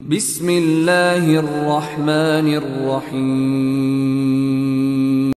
بسم الله الرحمن الرحيم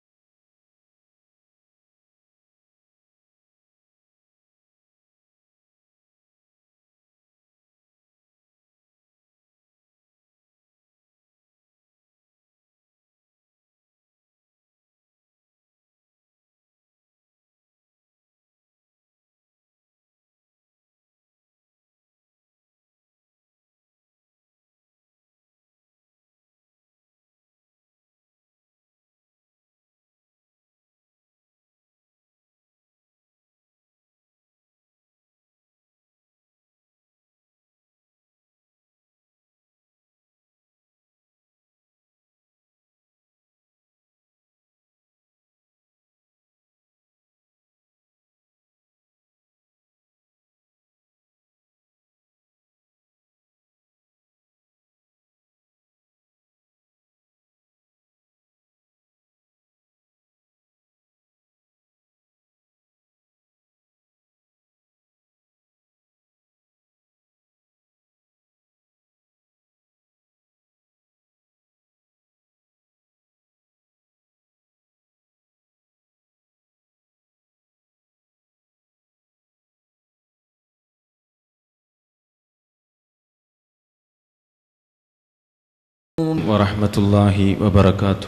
ورحمة الله وبركاته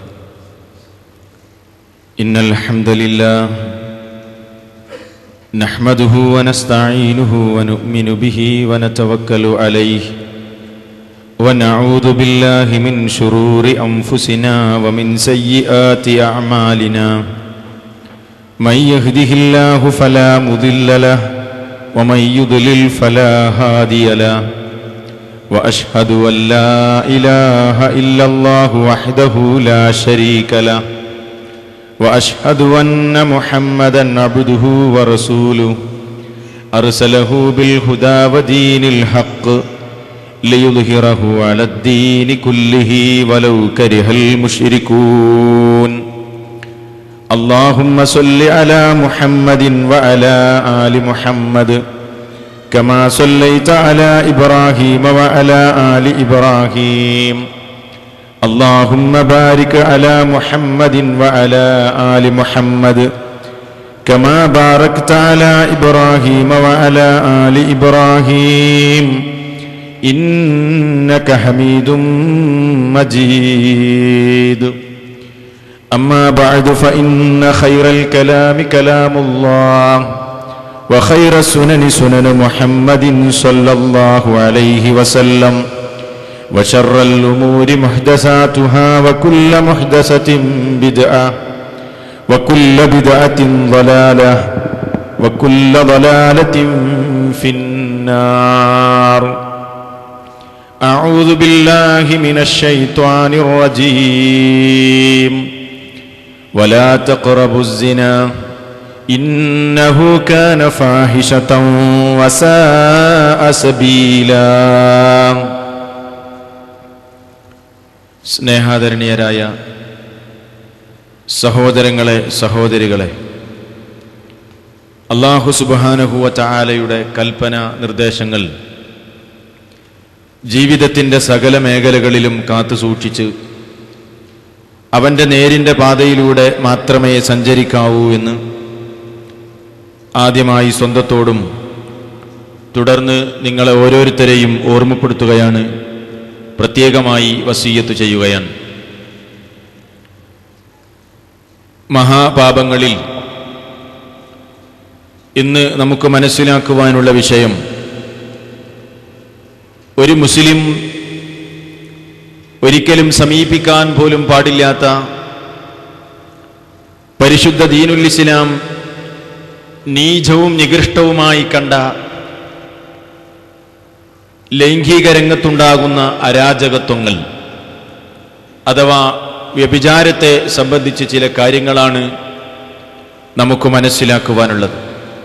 إن الحمد لله نحمده ونستعينه ونؤمن به ونتوكل عليه ونعوذ بالله من شرور أنفسنا ومن سيئات أعمالنا من يهده الله فلا مضل له ومن يضلل فلا هادي له واشهد ان لا اله الا الله وحده لا شريك له واشهد ان محمدا عبده ورسوله ارسله بالهدى ودين الحق ليظهره على الدين كله ولو كره المشركون اللهم صل على محمد وعلى ال محمد كما صليت على ابراهيم وعلى ال ابراهيم اللهم بارك على محمد وعلى ال محمد كما باركت على ابراهيم وعلى ال ابراهيم انك حميد مجيد اما بعد فان خير الكلام كلام الله وخير السنن سنن محمد صلى الله عليه وسلم وشر الأمور محدثاتها وكل محدثة بدعة وكل بدعة ضلالة وكل ضلالة في النار أعوذ بالله من الشيطان الرجيم ولا تقربوا الزنا إنه كان فاحشة وساء سبيلا സ്നേഹാദരണീയരായ സഹോദരങ്ങളെ സഹോദരികളെ അള്ളാഹു സുബാനഹുവ ചായാലയുടെ കൽപ്പന നിർദ്ദേശങ്ങൾ ജീവിതത്തിൻ്റെ സകല മേഖലകളിലും കാത്തു സൂക്ഷിച്ച് അവൻ്റെ നേരിൻ്റെ പാതയിലൂടെ മാത്രമേ സഞ്ചരിക്കാവൂ എന്ന് ആദ്യമായി സ്വന്തത്തോടും തുടർന്ന് നിങ്ങളെ ഓരോരുത്തരെയും ഓർമ്മപ്പെടുത്തുകയാണ് പ്രത്യേകമായി വസീയത്ത് ചെയ്യുകയാണ് മഹാപാപങ്ങളിൽ ഇന്ന് നമുക്ക് മനസ്സിലാക്കുവാനുള്ള വിഷയം ഒരു മുസ്ലിം ഒരിക്കലും സമീപിക്കാൻ പോലും പാടില്ലാത്ത പരിശുദ്ധ ദീനുൽ ഇസ്ലാം നീചവും നികൃഷ്ടവുമായി കണ്ട ലൈംഗിക രംഗത്തുണ്ടാകുന്ന അരാജകത്വങ്ങൾ അഥവാ വ്യഭിചാരത്തെ സംബന്ധിച്ച് ചില കാര്യങ്ങളാണ് നമുക്ക് മനസ്സിലാക്കുവാനുള്ളത്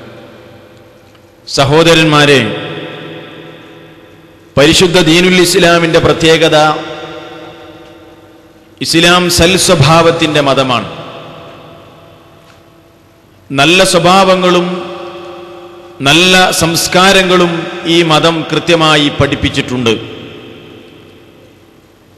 സഹോദരന്മാരെ പരിശുദ്ധ ദീനുൽ ഇസ്ലാമിൻ്റെ പ്രത്യേകത ഇസ്ലാം സൽ സ്വഭാവത്തിൻ്റെ മതമാണ് നല്ല സ്വഭാവങ്ങളും നല്ല സംസ്കാരങ്ങളും ഈ മതം കൃത്യമായി പഠിപ്പിച്ചിട്ടുണ്ട്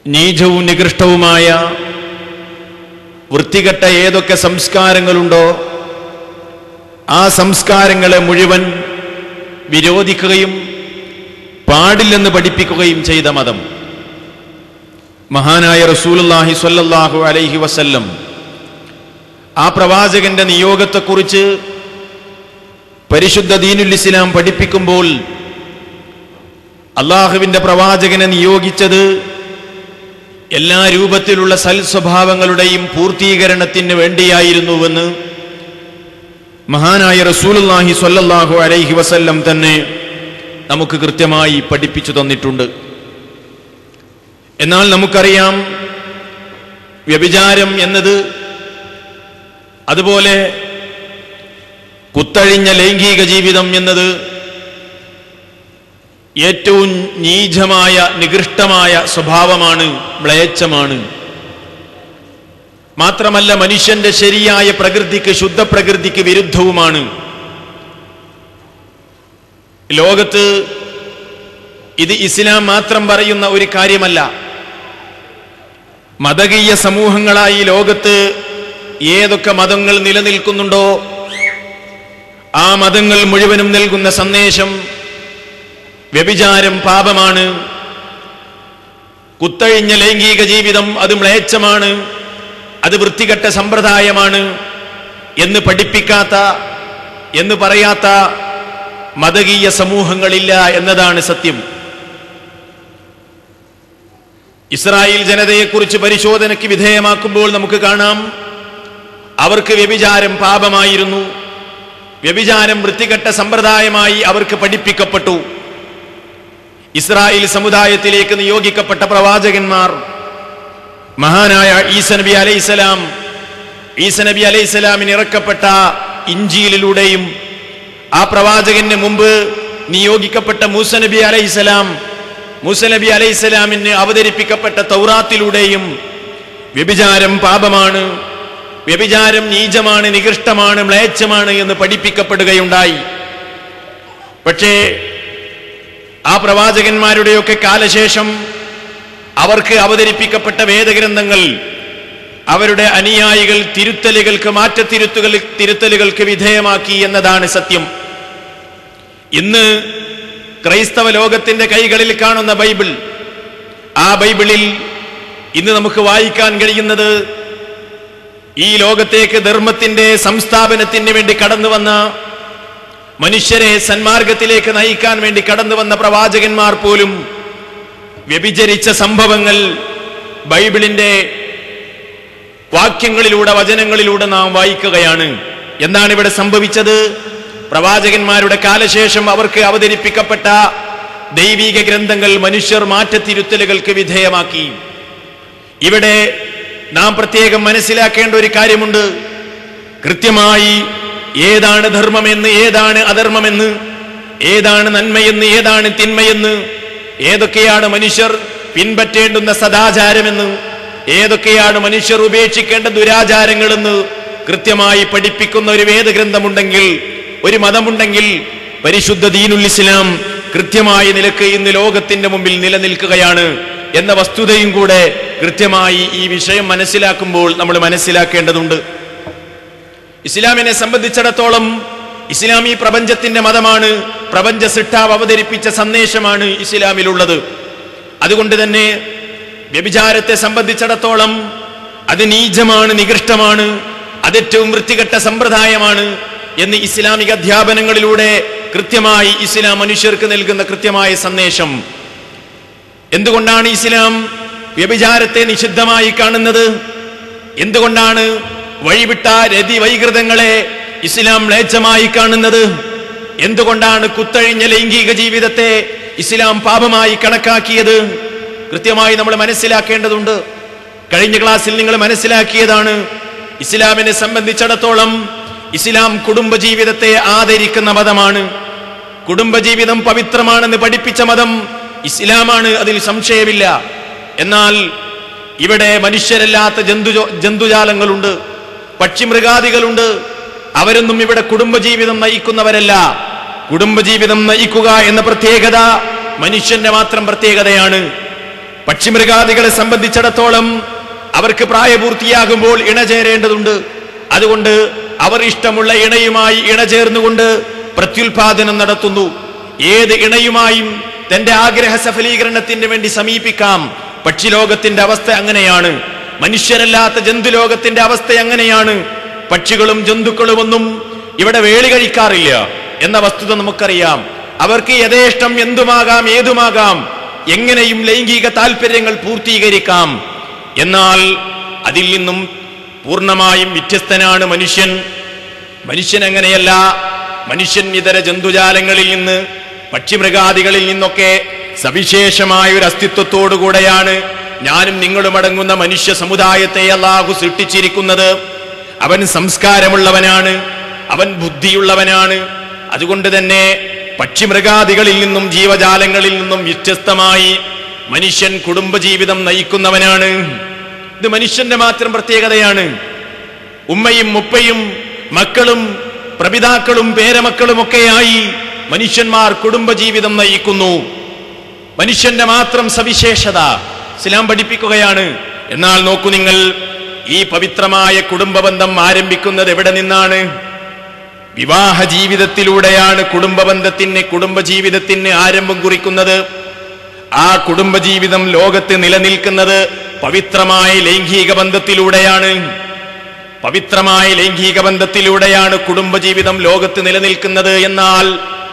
നീചവും നികൃഷ്ടവുമായ വൃത്തികെട്ട ഏതൊക്കെ സംസ്കാരങ്ങളുണ്ടോ ആ സംസ്കാരങ്ങളെ മുഴുവൻ വിരോധിക്കുകയും പാടില്ലെന്ന് പഠിപ്പിക്കുകയും ചെയ്ത മതം മഹാനായ റസൂലുള്ളാഹി സ്വല്ലല്ലാഹു അലൈഹി വസല്ലം ആ പ്രവാചകന്റെ നിയോഗത്തെക്കുറിച്ച് പരിശുദ്ധ ദീനുൽ ഇസ്ലാം പഠിപ്പിക്കുമ്പോൾ അള്ളാഹുവിന്റെ പ്രവാചകനെ നിയോഗിച്ചത് എല്ലാ രൂപത്തിലുള്ള സൽസ്വഭാവങ്ങളുടെയും പൂർത്തീകരണത്തിന് വേണ്ടിയായിരുന്നുവെന്ന് മഹാനായ റസൂലുള്ളാഹി സ്വല്ലല്ലാഹു അലൈഹി വസല്ലം തന്നെ നമുക്ക് കൃത്യമായി പഠിപ്പിച്ചു തന്നിട്ടുണ്ട് എന്നാൽ നമുക്കറിയാം വ്യഭിചാരം എന്നത് അതുപോലെ കുത്തഴിഞ്ഞ ലൈംഗിക ജീവിതം എന്നത് ഏറ്റവും നീചമായ നികൃഷ്ടമായ സ്വഭാവമാണ് മ്ലേച്ഛമാണ് മാത്രമല്ല മനുഷ്യന്റെ ശരിയായ പ്രകൃതിക്ക് ശുദ്ധ പ്രകൃതിക്ക് വിരുദ്ധവുമാണ് ലോകത്ത് ഇത് ഇസ്ലാം മാത്രം പറയുന്ന ഒരു കാര്യമല്ല മതകീയ സമൂഹങ്ങളായി ലോകത്ത് ഏതൊക്കെ മതങ്ങൾ നിലനിൽക്കുന്നുണ്ടോ ആ മതങ്ങൾ മുഴുവനും നൽകുന്ന സന്ദേശം വ്യഭിചാരം പാപമാണ് കുത്തഴിഞ്ഞ ലൈംഗിക ജീവിതം അത് മ്ലേച്ഛമാണ് അത് വൃത്തികെട്ട സമ്പ്രദായമാണ് എന്ന് പഠിപ്പിക്കാത്ത എന്ന് പറയാത്ത മതകീയ സമൂഹങ്ങളില്ല എന്നതാണ് സത്യം ഇസ്രായേൽ ജനതയെക്കുറിച്ച് പരിശോധനയ്ക്ക് വിധേയമാക്കുമ്പോൾ നമുക്ക് കാണാം അവർക്ക് വ്യഭിചാരം പാപമായിരുന്നു വ്യഭിചാരം വൃത്തികെട്ട സമ്പ്രദായമായി അവർക്ക് പഠിപ്പിക്കപ്പെട്ടു ഇസ്രായേൽ സമുദായത്തിലേക്ക് നിയോഗിക്കപ്പെട്ട പ്രവാചകന്മാർ മഹാനായ ഈസ നബി അലൈഹിസലാം ഈസ നബി അലൈഹിസലാമിന് ഇറക്കപ്പെട്ട ഇഞ്ചിയിലൂടെയും ആ പ്രവാചകന് മുമ്പ് നിയോഗിക്കപ്പെട്ട മൂസ നബി അലൈഹിസലാം മൂസ നബി അലൈഹിസലാമിന് അവതരിപ്പിക്കപ്പെട്ട തൗറാത്തിലൂടെയും വ്യഭിചാരം പാപമാണ് വ്യഭിചാരം നീചമാണ് നികൃഷ്ടമാണ് മ്ലേച്ഛമാണ് എന്ന് പഠിപ്പിക്കപ്പെടുകയുണ്ടായി പക്ഷേ ആ പ്രവാചകന്മാരുടെയൊക്കെ കാലശേഷം അവർക്ക് അവതരിപ്പിക്കപ്പെട്ട വേദഗ്രന്ഥങ്ങൾ അവരുടെ അനുയായികൾ തിരുത്തലുകൾക്ക് മാറ്റത്തിരുത്തുകൾ തിരുത്തലുകൾക്ക് വിധേയമാക്കി എന്നതാണ് സത്യം ഇന്ന് ക്രൈസ്തവ ലോകത്തിന്റെ കൈകളിൽ കാണുന്ന ബൈബിൾ ആ ബൈബിളിൽ ഇന്ന് നമുക്ക് വായിക്കാൻ കഴിയുന്നത് ഈ ലോകത്തേക്ക് ധർമ്മത്തിന്റെ സംസ്ഥാപനത്തിന് വേണ്ടി കടന്നു വന്ന മനുഷ്യരെ സന്മാർഗത്തിലേക്ക് നയിക്കാൻ വേണ്ടി കടന്നു വന്ന പ്രവാചകന്മാർ പോലും വ്യഭിചരിച്ച സംഭവങ്ങൾ ബൈബിളിന്റെ വാക്യങ്ങളിലൂടെ വചനങ്ങളിലൂടെ നാം വായിക്കുകയാണ് എന്താണ് ഇവിടെ സംഭവിച്ചത് പ്രവാചകന്മാരുടെ കാലശേഷം അവർക്ക് അവതരിപ്പിക്കപ്പെട്ട ദൈവിക ഗ്രന്ഥങ്ങൾ മനുഷ്യർ മാറ്റത്തിരുത്തലുകൾക്ക് വിധേയമാക്കി ഇവിടെ നാം പ്രത്യേകം മനസ്സിലാക്കേണ്ട ഒരു കാര്യമുണ്ട് കൃത്യമായി ഏതാണ് ധർമ്മമെന്ന് ഏതാണ് അധർമ്മമെന്ന് ഏതാണ് നന്മയെന്ന് ഏതാണ് തിന്മയെന്ന് ഏതൊക്കെയാണ് മനുഷ്യർ പിൻപറ്റേണ്ടുന്ന സദാചാരമെന്ന് ഏതൊക്കെയാണ് മനുഷ്യർ ഉപേക്ഷിക്കേണ്ട ദുരാചാരങ്ങളെന്ന് കൃത്യമായി പഠിപ്പിക്കുന്ന ഒരു വേദഗ്രന്ഥമുണ്ടെങ്കിൽ ഒരു മതമുണ്ടെങ്കിൽ പരിശുദ്ധ ദീനുൽ ഇസ്ലാം കൃത്യമായ നിലക്ക് ഇന്ന് ലോകത്തിന്റെ മുമ്പിൽ നിലനിൽക്കുകയാണ് എന്ന വസ്തുതയും കൂടെ കൃത്യമായി ഈ വിഷയം മനസ്സിലാക്കുമ്പോൾ നമ്മൾ മനസ്സിലാക്കേണ്ടതുണ്ട് ഇസ്ലാമിനെ സംബന്ധിച്ചിടത്തോളം ഇസ്ലാം ഈ പ്രപഞ്ചത്തിന്റെ മതമാണ് പ്രപഞ്ച സിട്ടാവ് അവതരിപ്പിച്ച സന്ദേശമാണ് ഇസ്ലാമിലുള്ളത് അതുകൊണ്ട് തന്നെ വ്യഭിചാരത്തെ സംബന്ധിച്ചിടത്തോളം അത് നീചമാണ് നികൃഷ്ടമാണ് അത് ഏറ്റവും വൃത്തികെട്ട സമ്പ്രദായമാണ് എന്ന് ഇസ്ലാമിക അധ്യാപനങ്ങളിലൂടെ കൃത്യമായി ഇസ്ലാം മനുഷ്യർക്ക് നൽകുന്ന കൃത്യമായ സന്ദേശം എന്തുകൊണ്ടാണ് ഇസ്ലാം വ്യഭിചാരത്തെ നിഷിദ്ധമായി കാണുന്നത് എന്തുകൊണ്ടാണ് വഴിവിട്ട രതി വൈകൃതങ്ങളെ ഇസ്ലാം മ്ലേച്ഛമായി കാണുന്നത് എന്തുകൊണ്ടാണ് കുത്തഴിഞ്ഞ ലൈംഗിക ജീവിതത്തെ ഇസ്ലാം പാപമായി കണക്കാക്കിയത് കൃത്യമായി നമ്മൾ മനസ്സിലാക്കേണ്ടതുണ്ട് കഴിഞ്ഞ ക്ലാസ്സിൽ നിങ്ങൾ മനസ്സിലാക്കിയതാണ് ഇസ്ലാമിനെ സംബന്ധിച്ചിടത്തോളം ഇസ്ലാം കുടുംബജീവിതത്തെ ആദരിക്കുന്ന മതമാണ് കുടുംബജീവിതം പവിത്രമാണെന്ന് പഠിപ്പിച്ച മതം ഇസ്ലാമാണ് അതിൽ സംശയമില്ല എന്നാൽ ഇവിടെ മനുഷ്യരല്ലാത്ത ജന്തു ജന്തുജാലങ്ങളുണ്ട് പക്ഷിമൃഗാദികളുണ്ട് അവരൊന്നും ഇവിടെ കുടുംബജീവിതം നയിക്കുന്നവരല്ല കുടുംബജീവിതം നയിക്കുക എന്ന പ്രത്യേകത മനുഷ്യന്റെ മാത്രം പ്രത്യേകതയാണ് പക്ഷിമൃഗാദികളെ സംബന്ധിച്ചിടത്തോളം അവർക്ക് പ്രായപൂർത്തിയാകുമ്പോൾ ഇണചേരേണ്ടതുണ്ട് അതുകൊണ്ട് അവർ ഇഷ്ടമുള്ള ഇണയുമായി ഇണചേർന്നുകൊണ്ട് പ്രത്യുൽപാദനം നടത്തുന്നു ഏത് ഇണയുമായും തന്റെ ആഗ്രഹ സഫലീകരണത്തിന് വേണ്ടി സമീപിക്കാം പക്ഷിലോകത്തിന്റെ അവസ്ഥ അങ്ങനെയാണ് മനുഷ്യരല്ലാത്ത ജന്തുലോകത്തിന്റെ അവസ്ഥ അങ്ങനെയാണ് പക്ഷികളും ജന്തുക്കളും ഒന്നും ഇവിടെ വേളി കഴിക്കാറില്ല എന്ന വസ്തുത നമുക്കറിയാം അവർക്ക് യഥേഷ്ടം എന്തുമാകാം ഏതുമാകാം എങ്ങനെയും ലൈംഗിക താല്പര്യങ്ങൾ പൂർത്തീകരിക്കാം എന്നാൽ അതിൽ നിന്നും പൂർണ്ണമായും വ്യത്യസ്തനാണ് മനുഷ്യൻ മനുഷ്യൻ അങ്ങനെയല്ല മനുഷ്യൻ ഇതര ജന്തുജാലങ്ങളിൽ നിന്ന് പക്ഷിമൃഗാദികളിൽ നിന്നൊക്കെ സവിശേഷമായ ഒരു അസ്തിത്വത്തോടുകൂടെയാണ് ഞാനും നിങ്ങളും അടങ്ങുന്ന മനുഷ്യ സമുദായത്തെ അള്ളാഹു സൃഷ്ടിച്ചിരിക്കുന്നത് അവൻ സംസ്കാരമുള്ളവനാണ് അവൻ ബുദ്ധിയുള്ളവനാണ് അതുകൊണ്ട് തന്നെ പക്ഷിമൃഗാദികളിൽ നിന്നും ജീവജാലങ്ങളിൽ നിന്നും വ്യത്യസ്തമായി മനുഷ്യൻ കുടുംബജീവിതം നയിക്കുന്നവനാണ് ഇത് മനുഷ്യന്റെ മാത്രം പ്രത്യേകതയാണ് ഉമ്മയും മുപ്പയും മക്കളും പ്രപിതാക്കളും പേരമക്കളുമൊക്കെയായി മനുഷ്യന്മാർ കുടുംബജീവിതം നയിക്കുന്നു മനുഷ്യന്റെ മാത്രം സവിശേഷത ഇസ്ലാം പഠിപ്പിക്കുകയാണ് എന്നാൽ നോക്കൂ നിങ്ങൾ ഈ പവിത്രമായ കുടുംബബന്ധം ആരംഭിക്കുന്നത് എവിടെ നിന്നാണ് വിവാഹ ജീവിതത്തിലൂടെയാണ് കുടുംബബന്ധത്തിന് കുടുംബജീവിതത്തിന് ആരംഭം കുറിക്കുന്നത് ആ കുടുംബജീവിതം ലോകത്ത് നിലനിൽക്കുന്നത് പവിത്രമായ ലൈംഗിക ബന്ധത്തിലൂടെയാണ് പവിത്രമായ ലൈംഗിക ബന്ധത്തിലൂടെയാണ് കുടുംബജീവിതം ലോകത്ത് നിലനിൽക്കുന്നത് എന്നാൽ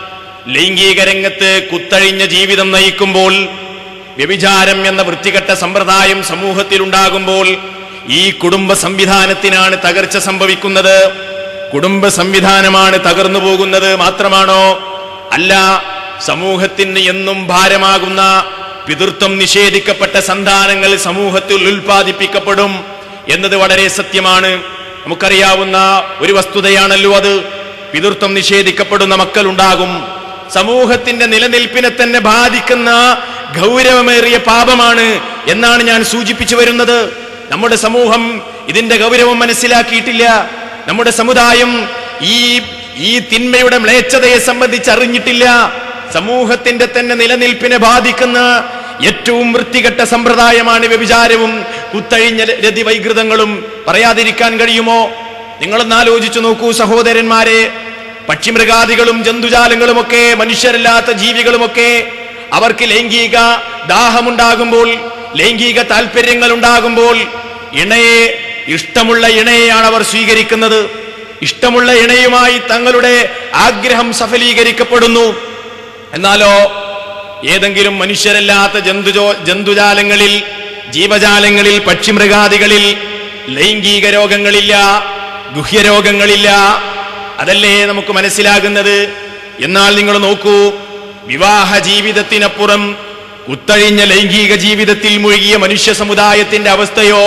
ലൈംഗിക രംഗത്ത് കുത്തഴിഞ്ഞ ജീവിതം നയിക്കുമ്പോൾ വ്യഭിചാരം എന്ന വൃത്തികെട്ട സമ്പ്രദായം സമൂഹത്തിലുണ്ടാകുമ്പോൾ ഈ കുടുംബ സംവിധാനത്തിനാണ് തകർച്ച സംഭവിക്കുന്നത് കുടുംബ സംവിധാനമാണ് തകർന്നു പോകുന്നത് മാത്രമാണോ അല്ല സമൂഹത്തിന് എന്നും ഭാരമാകുന്ന പിതൃത്വം നിഷേധിക്കപ്പെട്ട സന്താനങ്ങൾ സമൂഹത്തിൽ ഉൽപ്പാദിപ്പിക്കപ്പെടും എന്നത് വളരെ സത്യമാണ് നമുക്കറിയാവുന്ന ഒരു വസ്തുതയാണല്ലോ അത് പിതൃത്വം നിഷേധിക്കപ്പെടുന്ന മക്കളുണ്ടാകും സമൂഹത്തിന്റെ നിലനിൽപ്പിനെ തന്നെ ബാധിക്കുന്ന ഗൗരവമേറിയ പാപമാണ് എന്നാണ് ഞാൻ സൂചിപ്പിച്ചു വരുന്നത് നമ്മുടെ സമൂഹം ഇതിന്റെ ഗൗരവം മനസ്സിലാക്കിയിട്ടില്ല നമ്മുടെ സമുദായം ഈ ഈ തിന്മയുടെ മ്ലേച്ഛതയെ സംബന്ധിച്ച് അറിഞ്ഞിട്ടില്ല സമൂഹത്തിന്റെ തന്നെ നിലനിൽപ്പിനെ ബാധിക്കുന്ന ഏറ്റവും വൃത്തികെട്ട സമ്പ്രദായമാണ് വ്യഭിചാരവും കുത്തഴിഞ്ഞ രതി വൈകൃതങ്ങളും പറയാതിരിക്കാൻ കഴിയുമോ നിങ്ങളൊന്ന് ആലോചിച്ചു നോക്കൂ സഹോദരന്മാരെ പക്ഷിമൃഗാദികളും ജന്തുജാലങ്ങളുമൊക്കെ മനുഷ്യരല്ലാത്ത ജീവികളുമൊക്കെ അവർക്ക് ലൈംഗിക ദാഹമുണ്ടാകുമ്പോൾ ലൈംഗിക താല്പര്യങ്ങൾ ഉണ്ടാകുമ്പോൾ ഇണയെ ഇഷ്ടമുള്ള ഇണയെയാണ് അവർ സ്വീകരിക്കുന്നത് ഇഷ്ടമുള്ള ഇണയുമായി തങ്ങളുടെ ആഗ്രഹം സഫലീകരിക്കപ്പെടുന്നു എന്നാലോ ഏതെങ്കിലും മനുഷ്യരല്ലാത്ത ജന്തുജോ ജന്തുജാലങ്ങളിൽ ജീവജാലങ്ങളിൽ പക്ഷിമൃഗാദികളിൽ ലൈംഗിക രോഗങ്ങളില്ല ഗുഹ്യരോഗങ്ങളില്ല അതല്ലേ നമുക്ക് മനസ്സിലാകുന്നത് എന്നാൽ നിങ്ങൾ നോക്കൂ വിവാഹ ജീവിതത്തിനപ്പുറം കുത്തഴിഞ്ഞ ലൈംഗിക ജീവിതത്തിൽ മുഴുകിയ മനുഷ്യ സമുദായത്തിന്റെ അവസ്ഥയോ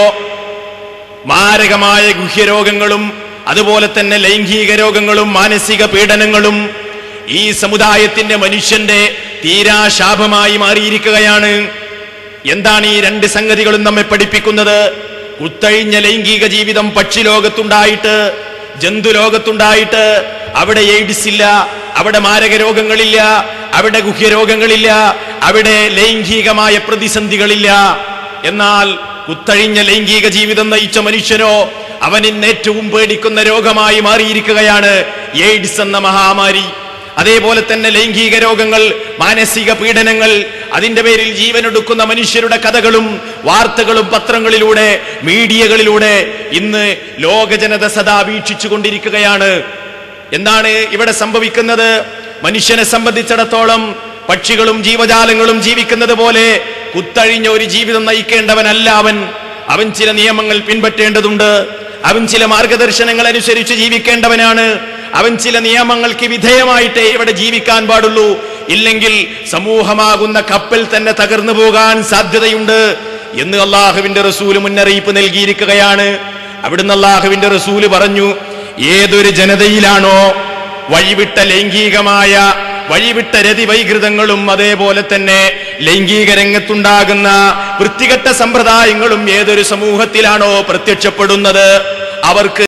മാരകമായ ഗുഹ്യരോഗങ്ങളും അതുപോലെ തന്നെ ലൈംഗിക രോഗങ്ങളും മാനസിക പീഡനങ്ങളും ഈ സമുദായത്തിന്റെ മനുഷ്യന്റെ തീരാശാപമായി മാറിയിരിക്കുകയാണ് എന്താണ് ഈ രണ്ട് സംഗതികളും നമ്മെ പഠിപ്പിക്കുന്നത് കുത്തഴിഞ്ഞ ലൈംഗിക ജീവിതം പക്ഷിലോകത്തുണ്ടായിട്ട് ജന്തുലോകത്തുണ്ടായിട്ട് അവിടെ എയ്ഡ്സ് ഇല്ല അവിടെ മാരക രോഗങ്ങളില്ല അവിടെ ഗുഹ്യരോഗങ്ങളില്ല അവിടെ ലൈംഗികമായ പ്രതിസന്ധികളില്ല എന്നാൽ കുത്തഴിഞ്ഞ ലൈംഗിക ജീവിതം നയിച്ച മനുഷ്യനോ അവൻ ഇന്ന് ഏറ്റവും പേടിക്കുന്ന രോഗമായി മാറിയിരിക്കുകയാണ് എയ്ഡ്സ് എന്ന മഹാമാരി അതേപോലെ തന്നെ ലൈംഗിക രോഗങ്ങൾ മാനസിക പീഡനങ്ങൾ അതിന്റെ പേരിൽ ജീവനെടുക്കുന്ന മനുഷ്യരുടെ കഥകളും വാർത്തകളും പത്രങ്ങളിലൂടെ മീഡിയകളിലൂടെ ഇന്ന് ലോക ജനത സദാ വീക്ഷിച്ചു കൊണ്ടിരിക്കുകയാണ് എന്താണ് ഇവിടെ സംഭവിക്കുന്നത് മനുഷ്യനെ സംബന്ധിച്ചിടത്തോളം പക്ഷികളും ജീവജാലങ്ങളും ജീവിക്കുന്നത് പോലെ കുത്തഴിഞ്ഞ ഒരു ജീവിതം നയിക്കേണ്ടവനല്ല അവൻ അവൻ ചില നിയമങ്ങൾ പിൻപറ്റേണ്ടതുണ്ട് അവൻ ചില മാർഗദർശനങ്ങൾ അനുസരിച്ച് ജീവിക്കേണ്ടവനാണ് അവൻ ചില നിയമങ്ങൾക്ക് വിധേയമായിട്ടേ ഇവിടെ ജീവിക്കാൻ പാടുള്ളൂ ഇല്ലെങ്കിൽ സമൂഹമാകുന്ന കപ്പൽ തന്നെ തകർന്നു പോകാൻ സാധ്യതയുണ്ട് എന്ന് അള്ളാഹുവിന്റെ റസൂല് മുന്നറിയിപ്പ് നൽകിയിരിക്കുകയാണ് അവിടുന്ന് അള്ളാഹുവിന്റെ റസൂല് പറഞ്ഞു ഏതൊരു ജനതയിലാണോ വഴിവിട്ട ലൈംഗികമായ വഴിവിട്ട രതി വൈകൃതങ്ങളും അതേപോലെ തന്നെ ലൈംഗിക രംഗത്തുണ്ടാകുന്ന വൃത്തികെട്ട സമ്പ്രദായങ്ങളും ഏതൊരു സമൂഹത്തിലാണോ പ്രത്യക്ഷപ്പെടുന്നത് അവർക്ക്